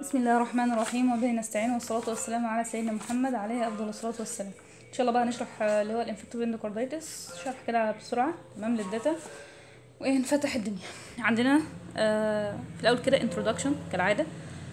بسم الله الرحمن الرحيم وبه نستعين والصلاة والسلام على سيدنا محمد عليه أفضل الصلاة والسلام إن شاء الله بقى نشرح آه، اللي هو الانفكتيف اندوكارديتس شرح كده بسرعة تمام للداتا وإيه نفتح الدنيا عندنا آه في الأول كده انترودكشن كالعادة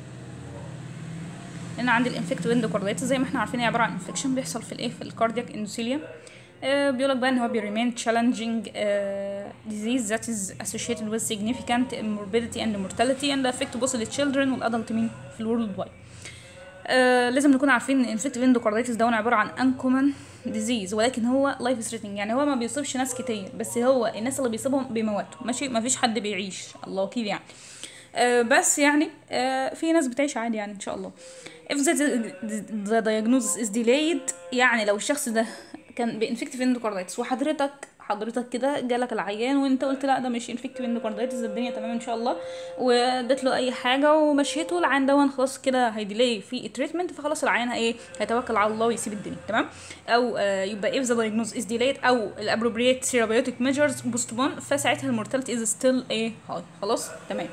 هنا عندي الانفكتيف اندوكارديتس زي ما احنا عارفين هي عبارة عن انفكشن بيحصل في الايه في الكاردياك اندوثيليوم آه بيقولك بقى ان هو بيريمين challenging uh, disease that is associated with significant morbidity and mortality and affect both the children والادلت مين في الورلد وايد آه لازم نكون عارفين ان انفكتيف اندوكارديتس ده عباره عن uncommon disease ولكن هو life threatening يعني هو ما بيصيبش ناس كتير بس هو الناس اللي بيصيبهم بيموتوا ماشي ما فيش حد بيعيش الله وكيل يعني آه بس يعني آه في ناس بتعيش عادي يعني ان شاء الله if the, the diagnosis is delayed يعني لو الشخص ده كان بانفكتيف اندوكارديتس وحضرتك حضرتك كده جالك العيان وانت قلت لا ده مش انفكتيف اندوكارديتس الدنيا تمام ان شاء الله واديت له اي حاجه ومشيته العيان دون خلاص كده هيديلي في التريتمنت فخلاص العيان ايه هيتوكل على الله ويسيب الدنيا تمام او آه يبقى if the diagnosis is delayed او الابروبريت therapeutic measures postpone فساعتها المورتاليتي is still ايه هاي خلاص تمام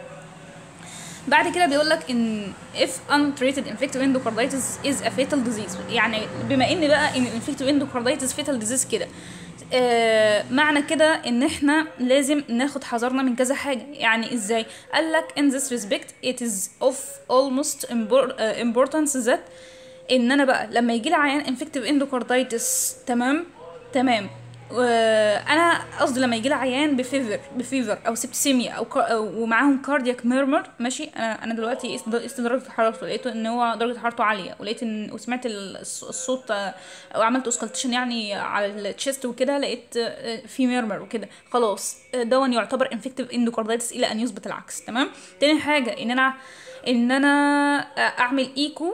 بعد كده بيقول لك ان if untreated infective endocarditis is a fatal disease يعني بما ان بقى ان infective endocarditis fatal disease كده آه معنى كده ان احنا لازم ناخد حذرنا من كذا حاجه يعني ازاي قال لك in this respect it is of almost impor- uh, importance that ان انا بقى لما يجي لي عيان infective endocarditis تمام تمام وانا قصدي لما يجي لي عيان بفيفر بفيفر او سبتسيميا او كار أو ومعاهم كاردياك ميرمر ماشي انا انا دلوقتي قست قست درجه حرارته لقيته ان هو درجه حرارته عاليه ولقيت ان وسمعت الص- الصوت آه، او عملت اوسكالتيشن يعني على التشيست وكده لقيت آه، في ميرمر وكده خلاص آه، دون يعتبر انفكتيف اندوكارديتس الى ان يثبت العكس تمام تاني حاجه ان انا ان انا آه، اعمل ايكو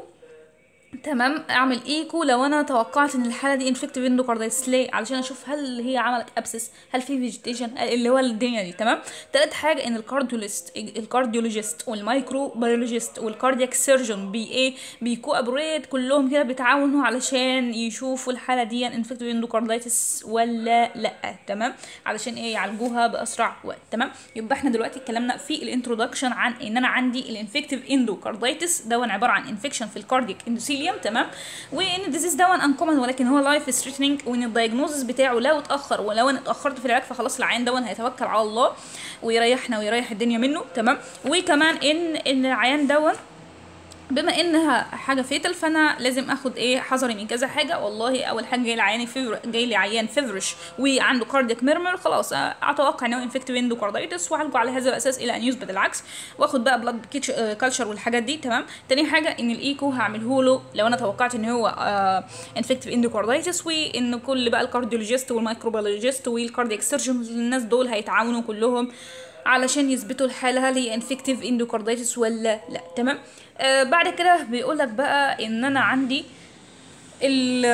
تمام اعمل ايكو لو انا توقعت ان الحاله دي انفكتيف اندوكارديتس ليه علشان اشوف هل هي عملت ابسس هل في فيجيتيشن اللي هو الدنيا دي تمام تالت حاجه ان الكارديوليست الكارديولوجيست والمايكرو بيولوجيست والكاردياك سيرجن بي ايه بيكوابريت كلهم كده بيتعاونوا علشان يشوفوا الحاله دي انفكتيف اندوكارديتس ولا لا تمام علشان ايه يعالجوها باسرع وقت تمام يبقى احنا دلوقتي اتكلمنا في الانترودكشن عن ان انا عندي الانفكتيف اندوكارديتس ده عباره عن انفكشن في الكاردياك اندوثيليوم تمام وان الديزيز ده انكومن ولكن هو لايف ثريتنينج وان الدايجنوزس بتاعه لو اتاخر ولو انا اتاخرت في العلاج فخلاص العيان ده هيتوكل على الله ويريحنا ويريح الدنيا منه تمام وكمان ان ان العيان دون بما انها حاجه فيتل فانا لازم اخد ايه حذري من كذا حاجه والله اول حاجه جاي لي عيان فيفر جاي لي عيان فيفرش وعنده كاردياك ميرمر خلاص اتوقع ان هو انفكتيف اندوكارديتس واعالجه على هذا الاساس الى ان يثبت العكس واخد بقى بلاد كلتشر والحاجات دي تمام تاني حاجه ان الايكو هعمله له لو انا توقعت ان هو انفكتيف اندوكارديتس وان كل بقى الكارديولوجيست والمايكروبيولوجيست والكاردياك سيرجن الناس دول هيتعاونوا كلهم علشان يثبتوا الحاله هل هي انفكتيف اندوكارديتس ولا لا تمام آه بعد كده بيقول لك بقى ان انا عندي ال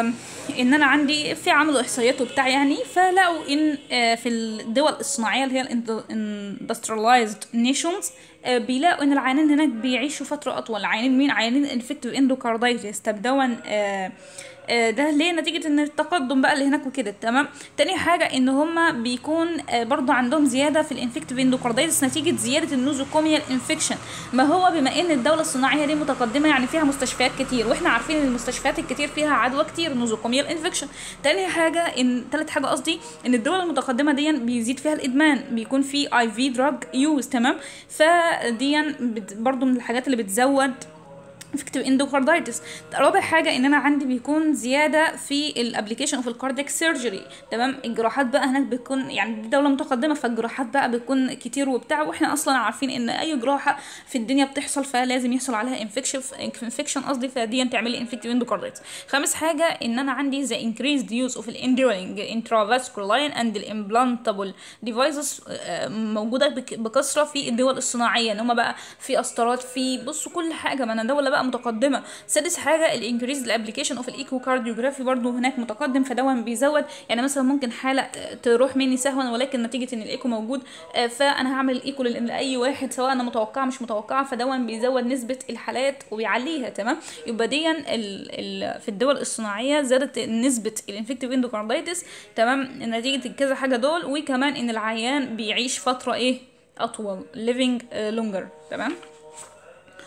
ان انا عندي في عملوا احصائيات وبتاع يعني فلقوا ان آه، في الدول الصناعيه اللي هي الاندستريلايزد نيشنز بيلاقوا ان العيانين هناك بيعيشوا فتره اطول عيانين مين عيانين انفكتيف اندوكارديتس طب دون آه آه، ده ليه نتيجة ان التقدم بقى اللي هناك وكده تمام تاني حاجة ان هما بيكون آه، برضو عندهم زيادة في الانفكتيف اندوكارديتس نتيجة زيادة النوزوكوميال انفكشن ما هو بما ان الدولة الصناعية دي متقدمة يعني فيها مستشفيات كتير واحنا عارفين ان المستشفيات الكتير فيها عدوى كتير نوزوكوميال انفكشن تاني حاجة ان تالت حاجة قصدي ان الدول المتقدمة دي بيزيد فيها الادمان بيكون في اي في دراج يوز تمام فدي بت- برضو من الحاجات اللي بتزود انفكتيف اندوكارديتس رابع حاجه ان انا عندي بيكون زياده في الابلكيشن اوف الكاردياك سيرجري تمام الجراحات بقى هناك بتكون يعني دي دوله متقدمه فالجراحات بقى بتكون كتير وبتاع واحنا اصلا عارفين ان اي جراحه في الدنيا بتحصل فلازم يحصل عليها انفكشن انفكشن قصدي فدي تعمل لي انفكتيف اندوكارديتس خامس حاجه ان انا عندي ذا increased use of الاندرينج intravascular line and الامبلانتابل ديفايسز موجوده بك- بكثره في الدول الصناعيه ان هم بقى في قسطرات في بصوا كل حاجه ما انا دوله بقى متقدمه سادس حاجه الانكريز الابلكيشن اوف الايكو كارديوجرافي برضو هناك متقدم فدون بيزود يعني مثلا ممكن حاله آه، تروح مني سهوا ولكن نتيجه ان الايكو موجود آه، فانا هعمل الايكو لل- لاي واحد سواء انا متوقعه مش متوقعه فدون بيزود نسبه الحالات وبيعليها تمام يبقى دي ال ال في الدول الصناعيه زادت نسبه الانفكتيف اندوكارديتس تمام نتيجه كذا حاجه دول وكمان ان العيان بيعيش فتره ايه اطول living آه، longer تمام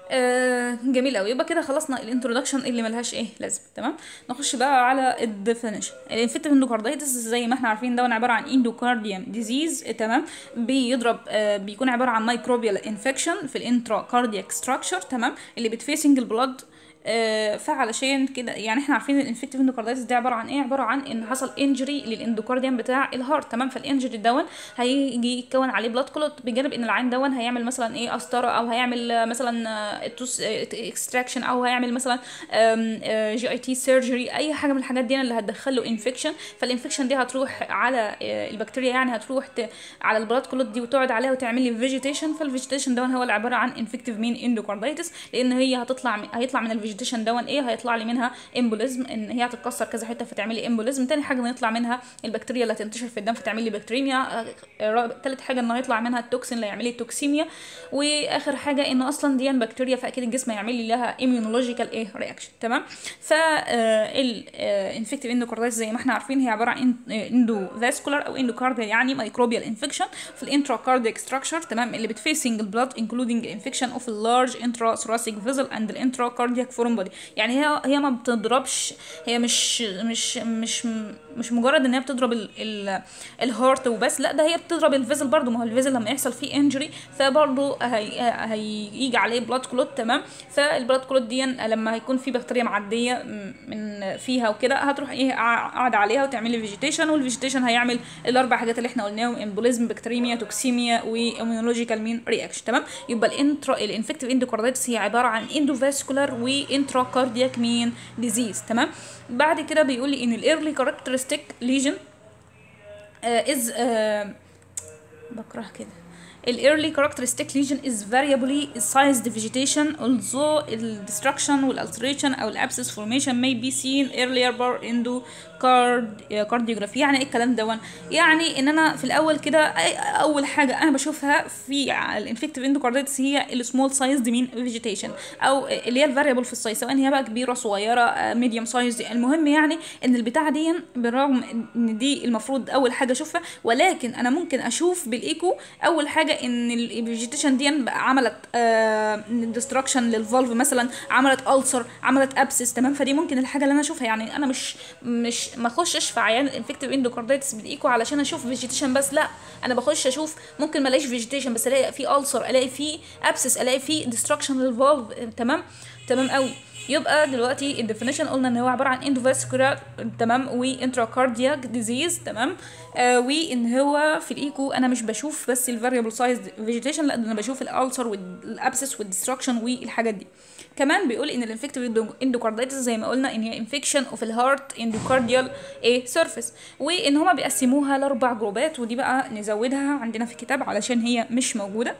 آه جميل قوي يبقى كده خلصنا الانترودكشن اللي ملهاش ايه لازمه تمام نخش بقى على الديفينيشن الانفكتيف اندوكاردايتس زي ما احنا عارفين ده عباره عن اندوكارديوم ديزيز تمام بيضرب آه بيكون عباره عن مايكروبيال انفكشن في الانترا كاردياك ستراكشر تمام اللي بتفيسنج البلاد آه فعلشان كده يعني احنا عارفين الانفكتيف اندوكاردايتس دي عباره عن ايه عباره عن ان حصل انجري للاندوكارديوم بتاع الهارت تمام فالانجري دون هيجي يتكون عليه بلاد كلوت بجانب ان العين دون هيعمل مثلا ايه قسطره او هيعمل مثلا توس اكستراكشن او هيعمل مثلا جي اي تي سيرجري اي حاجه من الحاجات دي اللي هتدخل له انفكشن فالانفكشن دي هتروح على البكتيريا يعني هتروح على البلاد كلوت دي وتقعد عليها وتعمل لي فيجيتيشن فالفيجيتيشن دون هو اللي عباره عن انفكتيف مين اندوكاردايتس لان هي هتطلع هيطلع من الفيجيتيشن دون ايه هيطلع لي منها امبوليزم ان هي هتتكسر كذا حته فتعمل لي امبوليزم تاني حاجه ان يطلع منها البكتيريا اللي هتنتشر في الدم فتعمل لي بكتيريميا تالت حاجه انه هيطلع منها التوكسين اللي هيعمل لي توكسيميا واخر حاجه انه اصلا دي بكتيريا فاكيد الجسم هيعمل لي لها immunological ايه رياكشن تمام ف الانفكتيف اندوكاردايتس زي ما احنا عارفين هي عباره عن اندو فاسكولار او اندوكارديال يعني مايكروبيال انفكشن في الانترا كاردياك ستراكشر تمام اللي بتفيسنج البلاد انكلودنج انفكشن اوف اللارج انترا ثوراسيك فيزل اند الانترا كاردياك فورم بودي يعني هي هي ما بتضربش هي مش مش مش مش مجرد ان هي بتضرب ال ال الهارت وبس لا ده هي بتضرب الفيزل برضو ما هو الفيزل لما يحصل فيه انجري فبرضو هي هيجي عليه بلاد كلوت تمام فالبلاد كلوت دي لما هيكون في بكتيريا معديه من فيها وكده هتروح ايه قاعده عليها وتعمل لي فيجيتيشن والفيجيتيشن هيعمل الاربع حاجات اللي احنا قلناهم امبوليزم بكتيريميا توكسيميا واميونولوجيكال مين رياكشن تمام يبقى الانترا الانفكتيف اندوكاردايتس هي عباره عن اندوفاسكولار وانترا كاردياك مين ديزيز تمام بعد كده بيقول لي ان الايرلي كاركترستيك ليجن از بكره كده الايرلي كاركترستيك ليجن از variably sized vegetation although the destruction والalteration او الابسس formation may be seen earlier bar endo كارديوجرافي يعني ايه الكلام ده يعني ان انا في الاول كده اول حاجه انا بشوفها في الانفكتيف اندوكارديتس هي السمول سايز مين فيجيتيشن او اللي هي الفاريبل في السايز سواء هي بقى كبيره صغيره ميديوم سايز المهم يعني ان البتاعه دي بالرغم ان دي المفروض اول حاجه اشوفها ولكن انا ممكن اشوف بالايكو اول حاجه ان الفيجيتيشن دي عملت ديستراكشن للفالف مثلا عملت ألسر عملت ابسس تمام فدي ممكن الحاجه اللي انا اشوفها يعني انا مش مش ما اخشش في عيان الانفكتيف اندوكارديتس بالايكو علشان اشوف فيجيتيشن بس لا انا بخش اشوف ممكن ما الاقيش فيجيتيشن بس الاقي في ألسر الاقي في ابسس الاقي في ديستراكشن للفالف تمام تمام قوي يبقى دلوقتي الديفينيشن قلنا ان هو عباره عن اندوفاسكولار تمام وانتراكاردياك ديزيز تمام آه وان هو في الايكو انا مش بشوف بس الفاريبل سايز فيجيتيشن لا انا بشوف الالسر والابسس والديستراكشن والحاجات دي كمان بيقول ان الانفكتيف اندوكارديتس زي ما قلنا ان هي انفكشن اوف الهارت اندوكارديال ايه سيرفيس وان هما بيقسموها لاربع جروبات ودي بقى نزودها عندنا في الكتاب علشان هي مش موجوده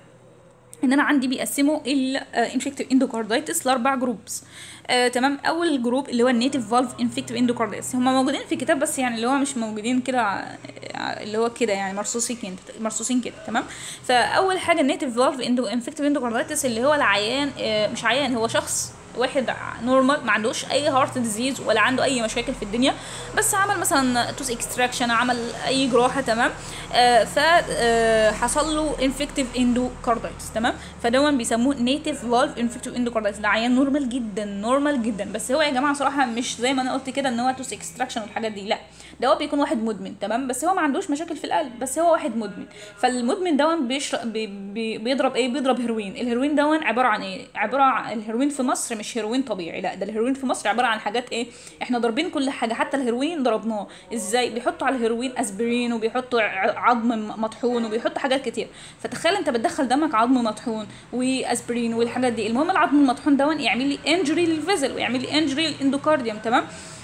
ان انا عندي بيقسموا الانفكتيف اندوكارديتس لاربع جروبس آه تمام اول جروب اللي هو النيتيف فالف انفكتيف اندوكارديتس هم موجودين في الكتاب بس يعني اللي هو مش موجودين كده اللي هو كده يعني مرصوصين كده مرصوصين كده تمام فاول حاجه النيتيف فالف اندو انفكتيف اندوكارديتس اللي هو العيان آه مش عيان هو شخص واحد نورمال ما عندوش اي هارت ديزيز ولا عنده اي مشاكل في الدنيا بس عمل مثلا توس اكستراكشن عمل اي جراحه تمام آه ف آه حصل له انفكتيف اندوكاردايتس تمام فدون بيسموه نيتيف فالف انفكتيف اندوكاردايتس ده عيان نورمال جدا نورمال جدا بس هو يا جماعه صراحه مش زي ما انا قلت كده ان هو توس اكستراكشن والحاجات دي لا ده هو بيكون واحد مدمن تمام بس هو ما عندوش مشاكل في القلب بس هو واحد مدمن فالمدمن دون بيشرب بي بي بيضرب ايه بيضرب هيروين الهيروين دون عباره عن ايه عباره عن الهيروين في مصر مش هيروين طبيعي لا ده الهيروين في مصر عباره عن حاجات ايه احنا ضاربين كل حاجه حتى الهيروين ضربناه ازاي بيحطوا على الهيروين اسبرين وبيحطوا عظم مطحون وبيحطوا حاجات كتير فتخيل انت بتدخل دمك عظم مطحون واسبرين والحاجات دي المهم العظم المطحون دون يعمل لي انجري للفيزل ويعمل لي انجري للاندوكارديوم تمام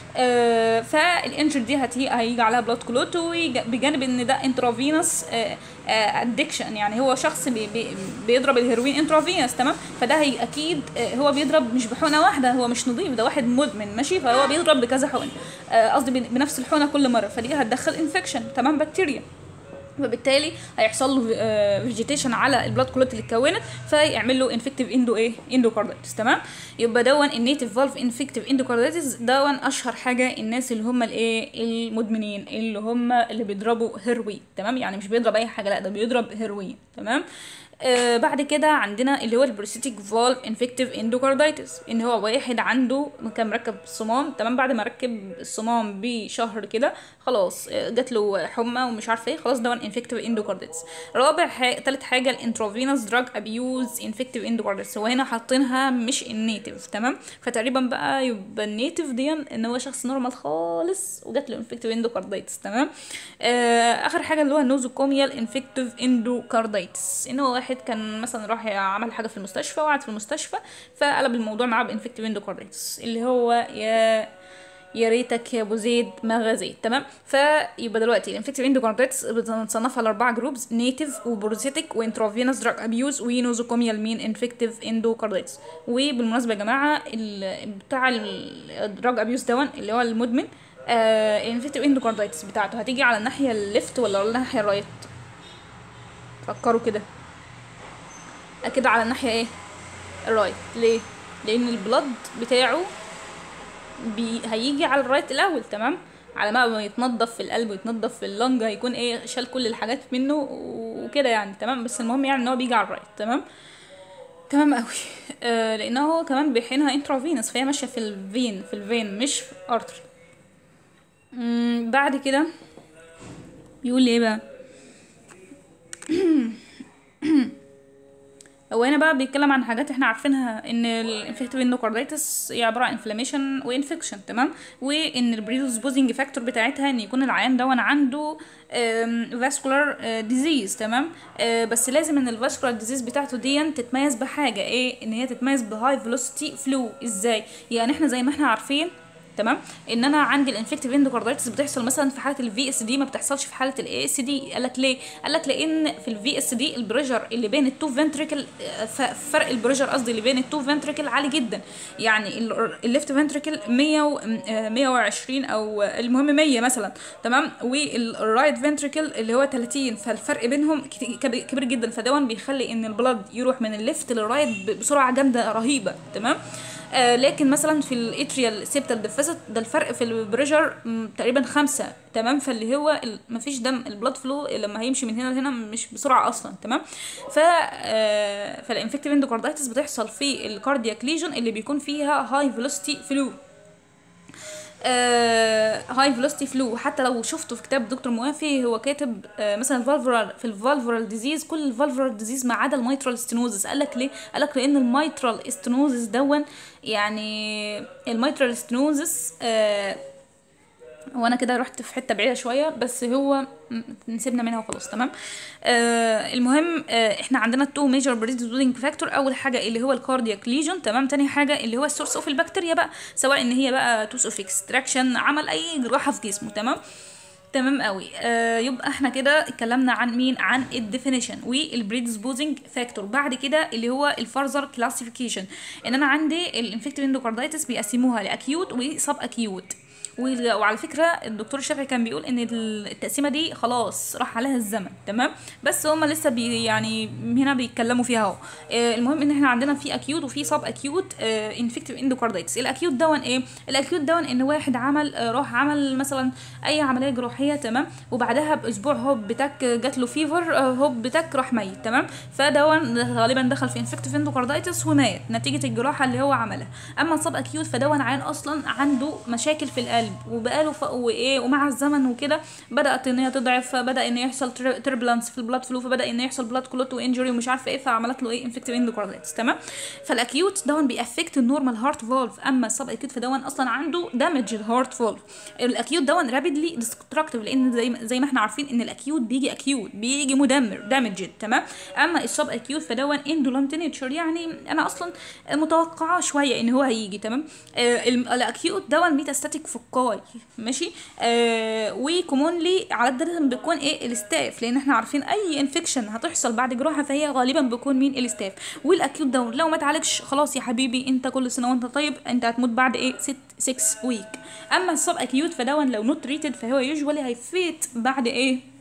آه فالانجر دي هتي هيجي عليها بلاد كلوت بجانب ان ده انترافينوس آه آه ادكشن يعني هو شخص بي بي بيضرب الهيروين انترافينوس تمام فده هي اكيد هو بيضرب مش بحقنه واحده هو مش نظيف ده واحد مدمن ماشي فهو بيضرب بكذا حقن قصدي بنفس الحقنه كل مره فدي هتدخل انفكشن تمام بكتيريا فبالتالي هيحصل له فيجيتيشن على البلاد كلوت اللي اتكونت فيعمل له انفكتيف اندو ايه اندوكارديتس تمام يبقى دون النيتيف فالف انفكتيف اندوكارديتس دون اشهر حاجه الناس اللي هم الايه المدمنين اللي هم اللي بيضربوا هيروين تمام يعني مش بيضرب اي حاجه لا ده بيضرب هيروين تمام آه بعد كده عندنا اللي هو البروسيتيك فالف انفكتيف اندوكاردايتس ان هو واحد عنده كان مركب صمام تمام بعد ما ركب الصمام بشهر كده خلاص آه جات له حمى ومش عارفه ايه خلاص ده انفكتيف اندوكاردايتس رابع حاجه تالت حاجه الانترافينوس دراج ابيوز انفكتيف اندوكاردايتس هو هنا حاطينها مش النيتيف تمام فتقريبا بقى يبقى النيتيف دي ان هو شخص نورمال خالص وجات له انفكتيف اندوكاردايتس تمام آه اخر حاجه اللي هو النوزوكوميال انفكتيف اندوكاردايتس ان هو واحد كان مثلا راح عمل حاجه في المستشفى وقعد في المستشفى فقلب الموضوع معاه بانفكتيف اندوكاردايتس اللي هو يا يا ريتك يا ابو زيد ما غزيت تمام فيبقى دلوقتي الانفكتيف اندوكاردايتس بنصنفها لاربعه جروبز نيتيف وبروزيتك وانترافينوس دراج ابيوز ونوزوكوميال مين انفكتيف اندوكاردايتس وبالمناسبه يا جماعه ال- بتاع الدراج ابيوز دون اللي هو المدمن آه الانفكتيف اندوكاردايتس بتاعته هتيجي على الناحيه الليفت ولا على الناحيه الرايت فكروا كده اكيد على الناحيه ايه الرايت ليه لان البلد بتاعه بي هيجي على الرايت الاول تمام على ما يتنضف في القلب ويتنضف في اللنج هيكون ايه شال كل الحاجات منه وكده يعني تمام بس المهم يعني ان هو بيجي على الرايت تمام تمام قوي آه لانه هو كمان بيحقنها انترافينس فهي ماشيه في الفين في الفين مش في ارتري مم، بعد كده بيقول ايه بقى هو هنا بقى بيتكلم عن حاجات احنا عارفينها ان الانفكتيف اندوكاردايتس هي عباره عن انفلاميشن وانفكشن تمام وان البريدوسبوزنج فاكتور بتاعتها ان يكون العيان دون عنده فاسكولار ديزيز تمام آه، بس لازم ان الفاسكولار ديزيز بتاعته دي تتميز بحاجه ايه ان هي تتميز بهاي فيلوسيتي فلو ازاي يعني احنا زي ما احنا عارفين تمام ان انا عندي الانفكتيف اندوكاردايتس بتحصل مثلا في حاله الفي اس دي ما بتحصلش في حاله الاي اس دي قال لك ليه قال لك لان في الفي اس دي البريشر اللي بين التو فنتريكل فرق البريشر قصدي اللي بين التو فنتريكل عالي جدا يعني الليفت فنتريكل 100 و- آه، 120 او المهم 100 مثلا تمام والرايت فنتريكل اللي هو 30 فالفرق بينهم كت- كبير كبير جدا فدون بيخلي ان البلد يروح من الليفت للرايت ب- بسرعه جامده رهيبه تمام آه لكن مثلا في الاتريال سيبتال ديفيسيت ده الفرق في البريشر م، تقريبا خمسة تمام فاللي هو ال- مفيش دم البلاد فلو لما هيمشي من هنا لهنا مش بسرعه اصلا تمام ف آه فالانفكتيف اندوكاردايتس بتحصل في الكاردياك ليجن اللي بيكون فيها هاي فيلوسيتي فلو هاي فيلوسيتي فلو حتى لو شفته في كتاب دكتور موافي هو كاتب آه مثلا الفالفرال في الفالفرال ديزيز كل الفالفرال ديزيز ما عدا الميترال ستينوزس قال لك ليه قال لك لان الميترال ستينوزس دون يعني الميترال ستينوزس آه وانا كده رحت في حته بعيده شويه بس هو م- نسيبنا منها وخلاص تمام آه المهم آه احنا عندنا التو ميجر بريدسبوزنج فاكتور اول حاجه اللي هو الكاردياك ليجن تمام تاني حاجه اللي هو السورس اوف البكتيريا بقى سواء ان هي بقى توس اوف اكستراكشن عمل اي جراحه في جسمه تمام تمام قوي آه يبقى احنا كده اتكلمنا عن مين عن الديفينيشن والبريدسبوزنج فاكتور بعد كده اللي هو الفرزر كلاسيفيكيشن ان انا عندي الانفكتيف اندوكاردايتس بيقسموها لاكيوت وسب اكيوت وال- وعلى فكره الدكتور الشافعي كان بيقول ان التقسيمه دي خلاص راح عليها الزمن تمام بس هما لسه بي يعني هنا بيتكلموا فيها اهو آه، المهم ان احنا عندنا في اكيوت وفي سب اكيوت انفكتيف اندوكاردايتس الاكيوت دون ايه الاكيوت دون ان واحد عمل آه، راح عمل مثلا اي عمليه جراحيه تمام وبعدها باسبوع هوب بتك جات له فيفر آه، هوب بتك راح ميت تمام فدون غالبا دخل في انفكتيف اندوكاردايتس ومات نتيجه الجراحه اللي هو عملها اما السب اكيوت فدون عيان اصلا عنده مشاكل في القلب وبقاله ف... وايه ومع الزمن وكده بدات ان هي تضعف فبدا ان يحصل تربلانس في البلاد فلو فبدا ان يحصل بلاد كلوت وانجري ومش عارفه ايه فعملت له ايه انفكتيف اندوكاردايتس تمام فالاكيوت دون بيأفكت النورمال هارت فالف اما السب اكيوت فدون اصلا عنده دامج الهارت فالف الاكيوت دون رابيدلي ديستركتيف لان زي ما- زي ما احنا عارفين ان الاكيوت بيجي اكيوت بيجي مدمر دامجد تمام اما السب اكيوت فدون اندولنت نيتشر يعني انا اصلا متوقعه شويه ان هو هيجي تمام آه ال- الاكيوت دون ميتاستاتيك فوكاي ماشي آه وكومونلي عاده بيكون ايه الستاف لان احنا عارفين اي انفكشن هتحصل بعد جراحه فهي غالبا بيكون مين الستاف والاكيوت دون لو ما اتعالجش خلاص يا حبيبي انت كل سنه وانت طيب انت هتموت بعد ايه 6 6 ويك اما السب اكيوت فدون لو نوت تريتد فهو يوجوالي هيفيت بعد ايه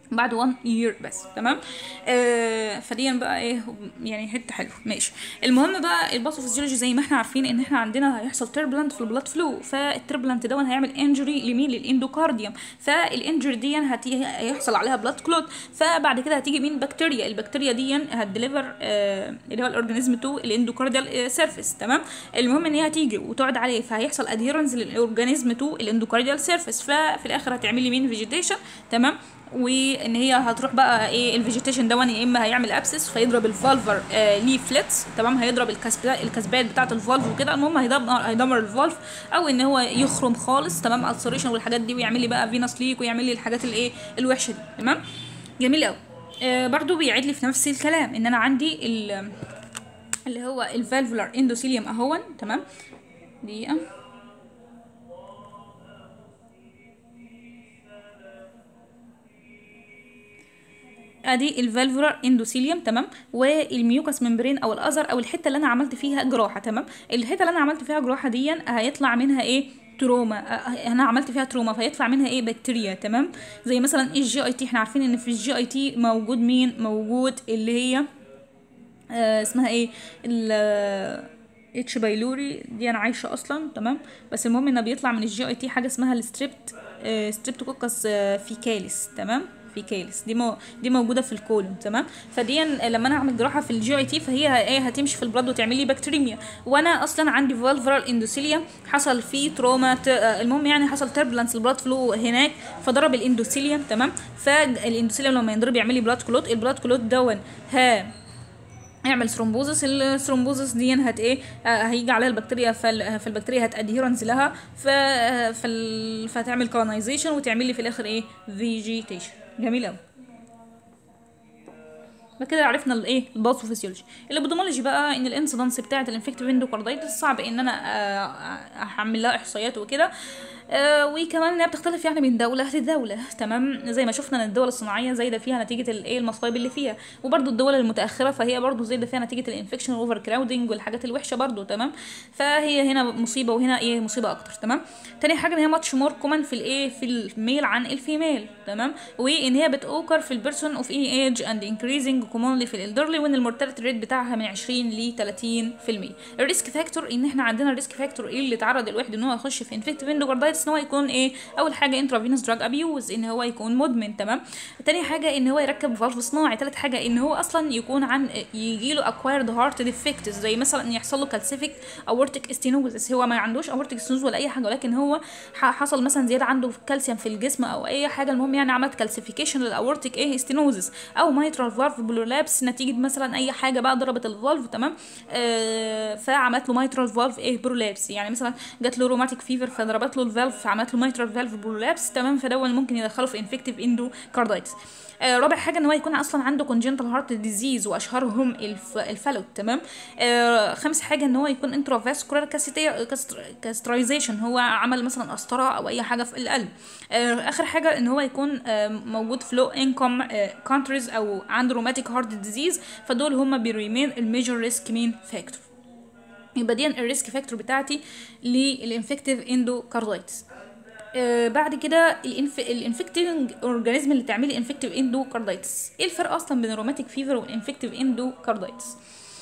بعد 1 year بس تمام آه فدي بقى ايه يعني حته حلوه ماشي المهم بقى الباثوفيزيولوجي زي ما احنا عارفين ان احنا عندنا هيحصل تربلنت في البلاد فلو فالتربلنت ده هيعمل انجري لمين للاندوكارديوم فالانجري دي هتي هيحصل عليها بلاد كلوت فبعد كده هتيجي مين بكتيريا البكتيريا دي هتديليفر آه اللي هو الاورجانيزم تو الاندوكارديال سيرفيس تمام المهم ان هي هتيجي وتقعد عليه فهيحصل ادهيرنس للاورجانيزم تو الاندوكارديال سيرفيس ففي الاخر هتعمل لي مين فيجيتيشن تمام وان هي هتروح بقى ايه الفيجيتيشن ده يا اما هيعمل ابسس فيضرب الفالفر آه ليفلتس تمام هيضرب الكسبات الكسبات بتاعه الفالف وكده المهم هيدمر هيدمر الفالف او ان هو يخرم خالص تمام السريشن والحاجات دي ويعمل لي بقى فينس ليك ويعمل لي الحاجات الايه الوحشه دي تمام جميل قوي آه برضو بيعيد لي في نفس الكلام ان انا عندي اللي هو الفالفولار اندوثيليوم اهون تمام دقيقه ادي الفالفولار اندوثيليوم تمام والميوكس ممبرين او الاذر او الحته اللي انا عملت فيها جراحه تمام الحته اللي انا عملت فيها جراحه دي هيطلع منها ايه تروما انا عملت فيها تروما فيطلع منها ايه بكتيريا تمام زي مثلا الجي اي تي احنا عارفين ان في الجي اي تي موجود مين موجود اللي هي آه اسمها ايه اتش بايلوري دي انا عايشه اصلا تمام بس المهم ان بيطلع من الجي اي تي حاجه اسمها الستريبت آه ستريبتوكوكس آه فيكاليس تمام فيكاليس دي مو دي موجوده في الكولون تمام فدي لما انا اعمل جراحه في الجي اي تي فهي ايه هتمشي في البلاد وتعمل لي بكتيريميا وانا اصلا عندي فالفرال اندوثيليا حصل فيه تروما المهم يعني حصل تربلنس البلاد فلو هناك فضرب الاندوثيليا تمام فالاندوثيليا لما ينضرب يعمل لي بلاد كلوت البلاد كلوت دون ها يعمل ثرومبوزس الثرومبوزس دي هت ايه آه هيجي عليها البكتيريا فال فالبكتيريا هتادهيرنز لها ف فال فتعمل كولونايزيشن وتعمل لي في الاخر ايه فيجيتيشن جميل قوي كده عرفنا الايه الباثوفيسيولوجي الابيدومولوجي بقى ان الانسيدنس بتاعه الانفكتيف اندوكاردايتس صعب ان انا احمل لها احصائيات وكده آه وكمان انها بتختلف يعني من دوله لدوله تمام زي ما شفنا ان الدول الصناعيه زايده فيها نتيجه الايه المصايب اللي فيها وبرده الدول المتاخره فهي برده زايده فيها نتيجه الانفكشن اوفر كراودنج والحاجات الوحشه برده تمام فهي هنا مصيبه وهنا ايه مصيبه اكتر تمام تاني حاجه ان هي ماتش مور كومن في الايه في الميل عن الفيميل تمام وان هي بتوكر في البيرسون اوف اي ايج اند انكريزنج كومونلي في الالدرلي وان المورتاليتي ريت بتاعها من 20 ل 30% الريسك فاكتور ان احنا عندنا الريسك فاكتور ايه اللي تعرض الواحد ان هو يخش في انفكتيف اندوكاردايتس ان هو يكون ايه اول حاجه انترافينوس دراج ابيوز ان هو يكون مدمن تمام تاني حاجه ان هو يركب فالف صناعي تالت حاجه ان هو اصلا يكون عن يجي له اكوايرد هارت ديفكت زي مثلا ان يحصل له كالسيفيك اورتيك استينوزس هو ما عندوش اورتيك استينوز ولا اي حاجه ولكن هو حصل مثلا زياده عنده كالسيوم في الجسم او اي حاجه المهم يعني عملت كالسيفيكيشن للاورتيك ايه استينوزس او مايترال فالف بلولابس نتيجه مثلا اي حاجه بقى ضربت الفالف تمام آه فعملت له مايترال فالف ايه برولابس يعني مثلا جات له روماتيك فيفر فضربت له الفالف فعملت له مايترال فالف برولابس تمام فدون ممكن يدخله في انفكتيف اندو كاردايتس آه رابع حاجه ان هو يكون اصلا عنده كونجنتال هارت ديزيز واشهرهم الف... الفالوت تمام آه خامس حاجه ان هو يكون انترافاسكولار كاسترايزيشن هو عمل مثلا قسطره او اي حاجه في القلب آه اخر حاجه ان هو يكون آه موجود في لو انكم كونتريز او عنده روماتيك هارت ديزيز فدول هم بيريمين الميجر ريسك مين فاكتور يبقى دي الريسك فاكتور بتاعتي للانفكتيف اندوكاردايتس آه بعد كده الانف... الانفكتيف اورجانيزم اللي تعملي انفكتيف اندوكاردايتس ايه الفرق اصلا بين الروماتيك فيفر والانفكتيف اندوكاردايتس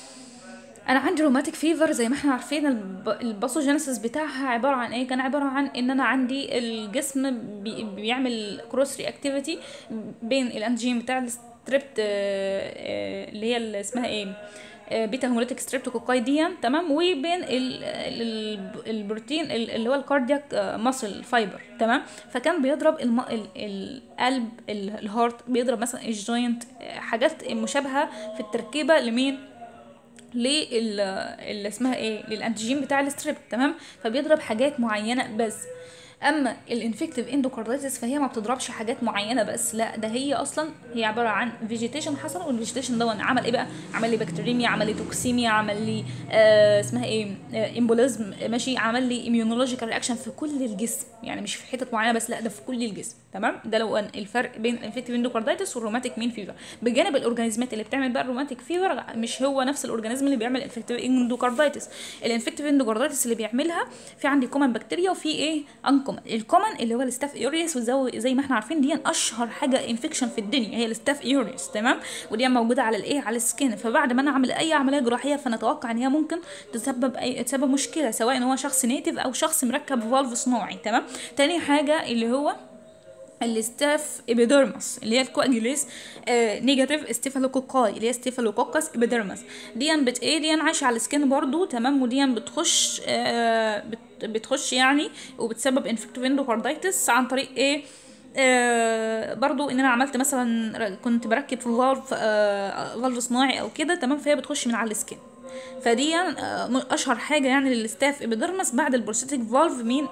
انا عندي روماتيك فيفر زي ما احنا عارفين الب... الباثوجينيسيس بتاعها عباره عن ايه كان عباره عن ان انا عندي الجسم بي... بيعمل كروس رياكتيفيتي بين الانجين بتاع الستريبت اللي هي اللي اسمها ايه بيتا هيموليتيك ستريبتوكوكاي دي تمام وبين ال ال البروتين اللي هو الكاردياك ماسل فايبر تمام فكان بيضرب الم... ال... القلب الهارت بيضرب مثلا الجوينت حاجات مشابهه في التركيبه لمين لل اللي اسمها ايه للانتيجين بتاع الستريب تمام فبيضرب حاجات معينه بس اما الانفكتيف اندوكاردايتس فهي ما بتضربش حاجات معينه بس لا ده هي اصلا هي عباره عن فيجيتيشن حصل والفيجيتيشن ده عمل ايه بقى عمل لي بكتيريميا عمل لي توكسيميا عمل لي آه اسمها ايه آه امبوليزم ماشي عمل لي اميونولوجيكال رياكشن في كل الجسم يعني مش في حتت معينه بس لا ده في كل الجسم تمام ده لو أن الفرق بين الانفكتيف اندوكاردايتس والروماتيك مين فيفر بجانب الاورجانيزمات اللي بتعمل بقى الروماتيك فيفر مش هو نفس الاورجانيزم اللي بيعمل الانفكتيف اندوكاردايتس الانفكتيف اندوكاردايتس اللي بيعملها في عندي كومن بكتيريا وفي ايه انكومن الكومن اللي هو الستاف ايوريس وزي زي ما احنا عارفين دي اشهر حاجه انفكشن في الدنيا هي الستاف ايوريس تمام ودي موجوده على الايه على السكين فبعد ما انا اعمل اي عمليه جراحيه فنتوقع ان هي ممكن تسبب اي تسبب مشكله سواء هو شخص نيتيف او شخص مركب فالف صناعي تمام تاني حاجه اللي هو الستاف ابيدرمس اللي هي الكواجيليس آه نيجاتيف ستيفالوكوكاي اللي هي ستيفالوكوكس ابيدرمس دي بت ايه دي عايشه على السكين برضو تمام ودي بتخش آه بت بتخش يعني وبتسبب انفكتيف اندوكاردايتس عن طريق ايه آه برضو ان انا عملت مثلا كنت بركب في فالف آه فالف صناعي او كده تمام فهي بتخش من على السكين فدي اشهر حاجه يعني للستاف ابيدرمس بعد البروستاتيك فالف مين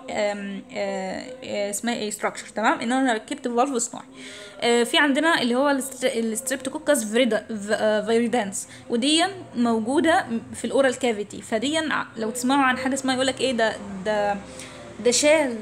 اسمها ايه ستراكشر تمام ان انا ركبت فالف صناعي في عندنا اللي هو الستريبتوكوكس فيريدانس ودي موجوده في الاورال كافيتي فدي لو تسمعوا عن حاجه اسمها يقولك ايه ده ده ده شال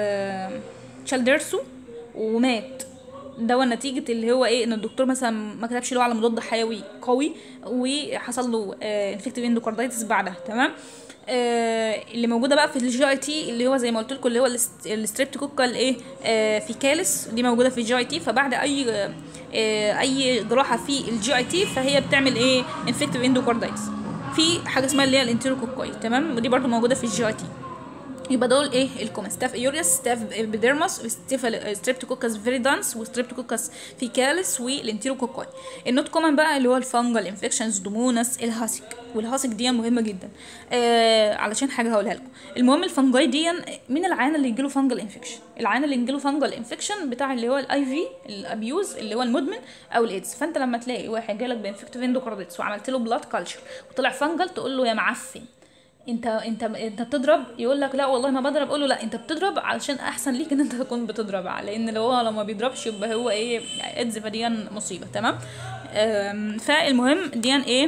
شال ضرسه ومات ده نتيجة اللي هو ايه ان الدكتور مثلا ما كتبش له على مضاد حيوي قوي وحصل له انفكتيف اندوكاردايتس بعدها تمام آه اللي موجوده بقى في الجي اي تي اللي هو زي ما قلت لكم اللي هو الستريبتوكوكال ايه آه فيكاليس دي موجوده في الجي اي تي فبعد اي آه اي جراحه في الجي اي تي فهي بتعمل ايه انفكتيف اندوكاردايتس في حاجه اسمها اللي هي الانتيروكوكاي تمام ودي برضو موجوده في الجي اي تي يبقى دول ايه الكومن ستاف ايوريوس ستاف ابيديرموس ستريبتوكوكس فيريدانس وستريبتوكوكس فيكاليس والانتيروكوكاي النوت كومن بقى اللي هو الفانجل انفكشنز دومونس الهاسيك والهاسيك دي مهمه جدا آه علشان حاجه هقولها لكم المهم الفنجاي دي مين العيان اللي يجيله فانجل انفكشن العيان اللي يجيله فانجل انفكشن بتاع اللي هو الاي في الابيوز اللي هو المدمن او الايدز فانت لما تلاقي واحد جالك بانفكتيف اندوكارديتس وعملت له بلاد كلتشر وطلع فانجل تقول له يا معفن انت انت انت بتضرب يقول لك لا والله ما بضرب اقول له لا انت بتضرب علشان احسن ليك ان انت تكون بتضرب لان لو هو لما بيضربش يبقى هو ايه ادز فدي مصيبه تمام فالمهم دي ايه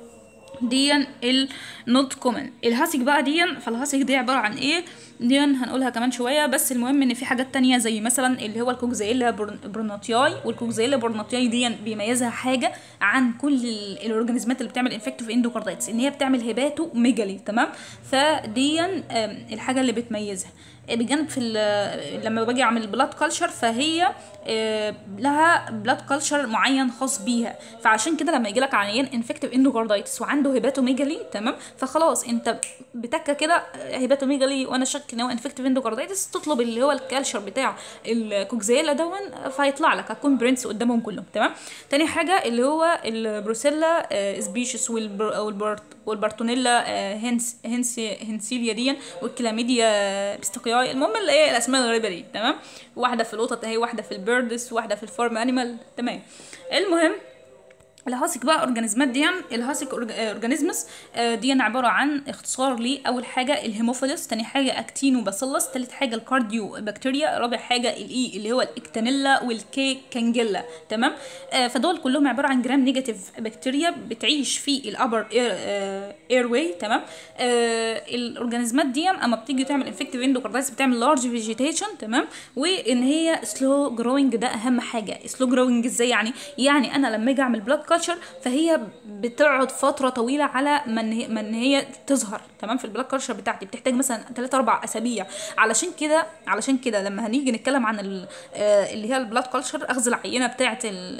دي النوت كومن الهاسك بقى دي فالهاسك دي عباره عن ايه دي هنقولها كمان شويه بس المهم ان في حاجات تانية زي مثلا اللي هو الكوكزيلا بروناتياي والكوكزيلا بروناتياي دي بيميزها حاجه عن كل الاورجانيزمات اللي بتعمل انفكتيف اندوكاردايتس ان هي بتعمل هباتو ميجالي تمام فدي الحاجه اللي بتميزها بجانب في لما باجي اعمل بلاد كلتشر فهي لها بلاد كلتشر معين خاص بيها فعشان كده لما يجي لك عيان انفكتيف اندوكاردايتس وعنده هيباتوميجالي تمام فخلاص انت بتكه كده هيباتوميجالي وانا شك ان هو انفكتيف اندوكاردايتس تطلب اللي هو الكالشر بتاع الكوكزيلا دون فهيطلع لك هتكون برنس قدامهم كلهم تمام تاني حاجه اللي هو البروسيلا سبيشيس والبرتونيلا هنس هنس هنسيليا دي والكلاميديا بيستقياي المهم اللي هي الاسماء الغريبه دي تمام واحده في القطط اهي واحده في البيردس واحده في الفارم انيمال تمام المهم الهاسك بقى اورجانيزمات دي الهاسك اورجانيزمس دي عباره عن اختصار لي اول حاجه الهيموفيلس تاني حاجه اكتينو باسيلس تالت حاجه الكارديو بكتيريا رابع حاجه الاي اللي هو الاكتانيلا والكي كانجيلا تمام آه فدول كلهم عباره عن جرام نيجاتيف بكتيريا بتعيش في الابر اير آه اير واي تمام آه الاورجانيزمات دي اما بتيجي تعمل انفكتيف اندوكاردايتس بتعمل لارج فيجيتيشن تمام وان هي سلو جروينج ده اهم حاجه سلو جروينج ازاي يعني يعني انا لما اجي اعمل بلاد كلتشر فهي بتقعد فتره طويله على ما ان هي, من هي تظهر تمام في البلاك كلتشر بتاعتي بتحتاج مثلا 3 4 اسابيع علشان كده علشان كده لما هنيجي نتكلم عن اللي هي البلاد كلتشر اخذ العينه بتاعه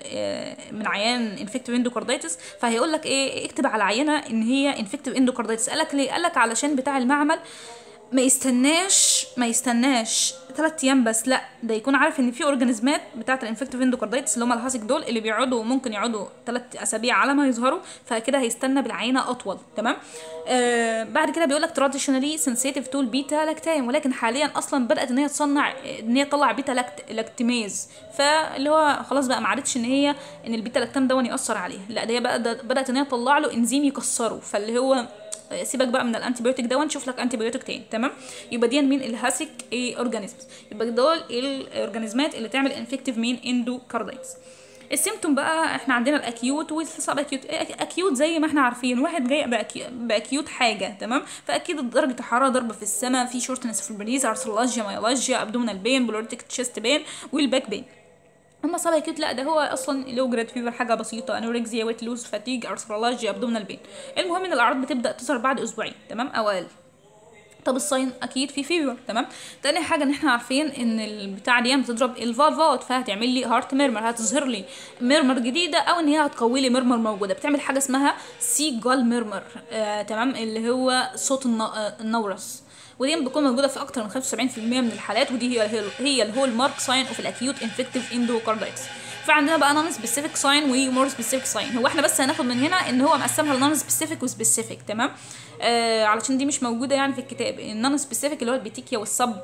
من عيان انفكتيف اندوكاردايتس فهيقول لك ايه اكتب على العينه ان هي انفكتيف اندوكاردايتس قال لك ليه قال لك علشان بتاع المعمل ما يستناش ما يستناش ثلاث ايام بس لا ده يكون عارف ان في اورجانيزمات بتاعه الانفكتيف اندوكاردايتس اللي هم الهاسك دول اللي بيقعدوا ممكن يقعدوا ثلاث اسابيع على ما يظهروا فكده هيستنى بالعينه اطول تمام آه بعد كده بيقول لك تراديشنالي سنسيتيف تول بيتا لاكتام ولكن حاليا اصلا بدات ان هي تصنع ان هي تطلع بيتا لاكت لاكتيميز فاللي هو خلاص بقى ما عادتش ان هي ان البيتا لاكتام دون ياثر عليها لا ده هي بقى بدات ان هي تطلع له انزيم يكسره فاللي هو سيبك بقى من الانتي بايوتيك ده ونشوف لك انتي بايوتيك تاني تمام يبقى دي مين الهاسك ايه اورجانيزمز يبقى دول الاورجانيزمات اللي تعمل انفكتيف مين اندوكاردايتس السيمتوم بقى احنا عندنا الاكيوت والسب اكيوت اكيوت زي ما احنا عارفين واحد جاي بأكي- باكيوت حاجه تمام فاكيد درجه الحراره ضربه في السماء في شورتنس في البريز ارثرالجيا مايولوجيا ابدومينال بين بلورتيك تشيست بين والباك بين اما صبا اكيد لا ده هو اصلا لو جراد فيفر حاجه بسيطه انوركسيا ويت لوز فاتيج ارثرالجيا ابدومينال بين المهم ان الاعراض بتبدا تظهر بعد اسبوعين تمام او اقل طب الصين اكيد في فيفر تمام تاني حاجه ان احنا عارفين ان البتاع دي بتضرب الفالفات فهتعمل لي هارت ميرمر هتظهر لي ميرمر جديده او ان هي هتقوي لي ميرمر موجوده بتعمل حاجه اسمها سي جال ميرمر آه تمام اللي هو صوت الن- آه، النورس ودي بتكون موجوده في اكتر من 75% من الحالات ودي هي هي الهول مارك ساين اوف الاكيوت انفكتيف اندوكاردايتس فعندنا بقى نون سبيسيفيك ساين ومور سبيسيفيك ساين هو احنا بس هناخد من هنا ان هو مقسمها لنون سبيسيفيك وسبيسيفيك تمام آه علشان دي مش موجوده يعني في الكتاب النون سبيسيفيك اللي هو البيتيكيا والسب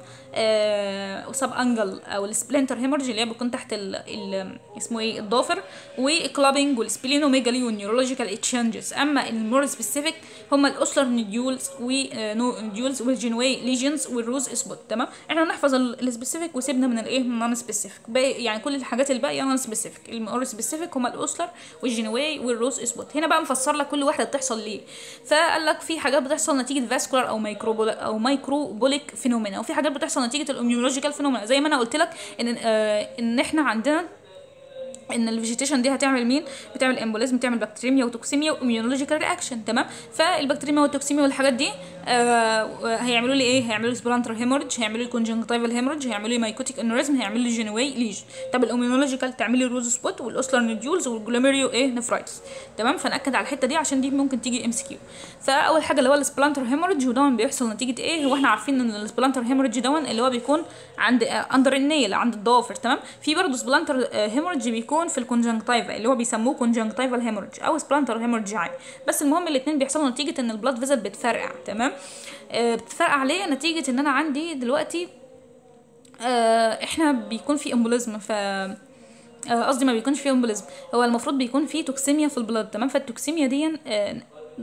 آه والسب انجل او السبلنتر هيمورج اللي هي بتكون تحت ال ال اسمه ايه الضافر والكلابنج والسبلينوميجالي والنيورولوجيكال اتشنجز اما المور سبيسيفيك هم الاوسلر نوديولز ونوديولز والجينواي ليجنز والروز اسبوت تمام احنا هنحفظ السبيسيفيك وسيبنا من الايه من النون سبيسيفيك باقي يعني كل الحاجات الباقيه نون سبيسيفيك المور سبيسيفيك هم الاوسلر والجينواي والروز اسبوت هنا بقى مفسر لك كل واحده بتحصل ليه فقال لك في حاجات بتحصل نتيجه فاسكولار او مايكرو او مايكروبوليك فينومينا وفي حاجات بتحصل نتيجه الاميولوجيكال فينومينا زي ما انا قلت لك ان آه ان احنا عندنا ان الفيجيتيشن دي هتعمل مين بتعمل امبوليزم بتعمل بكتيريميا وتوكسيميا واميونولوجيكال رياكشن تمام فالبكتيريميا والتوكسيميا والحاجات دي آه هيعملوا لي ايه هيعملوا لي سبلانتر هيمورج هيعملوا لي كونجنكتيفال هيمورج هيعملوا لي مايكوتيك انوريزم هيعملوا لي جينواي ليج طب الاميونولوجيكال تعمل لي روز سبوت والاوسلر نوديولز والجلوميريو ايه نفرايتس تمام فنأكد على الحته دي عشان دي ممكن تيجي ام سي كيو فاول حاجه اللي هو السبلانتر هيمورج ودون بيحصل نتيجه ايه هو احنا عارفين ان السبلانتر هيمورج دون اللي هو بيكون عند اندر النيل عند الضوافر تمام في برضه سبلانتر هيمورج بيكون في الكونجنكتيفا اللي هو بيسموه كونجنكتيفال هيمورج او سبلانتر هيمورج عادي بس المهم الاثنين بيحصلوا نتيجه ان البلاد فيزل بتفرقع تمام آه بتفرقع ليه نتيجه ان انا عندي دلوقتي آه احنا بيكون في امبوليزم ف قصدي ما بيكونش فيه امبوليزم هو المفروض بيكون فيه توكسيميا في البلاد تمام فالتوكسيميا دي آه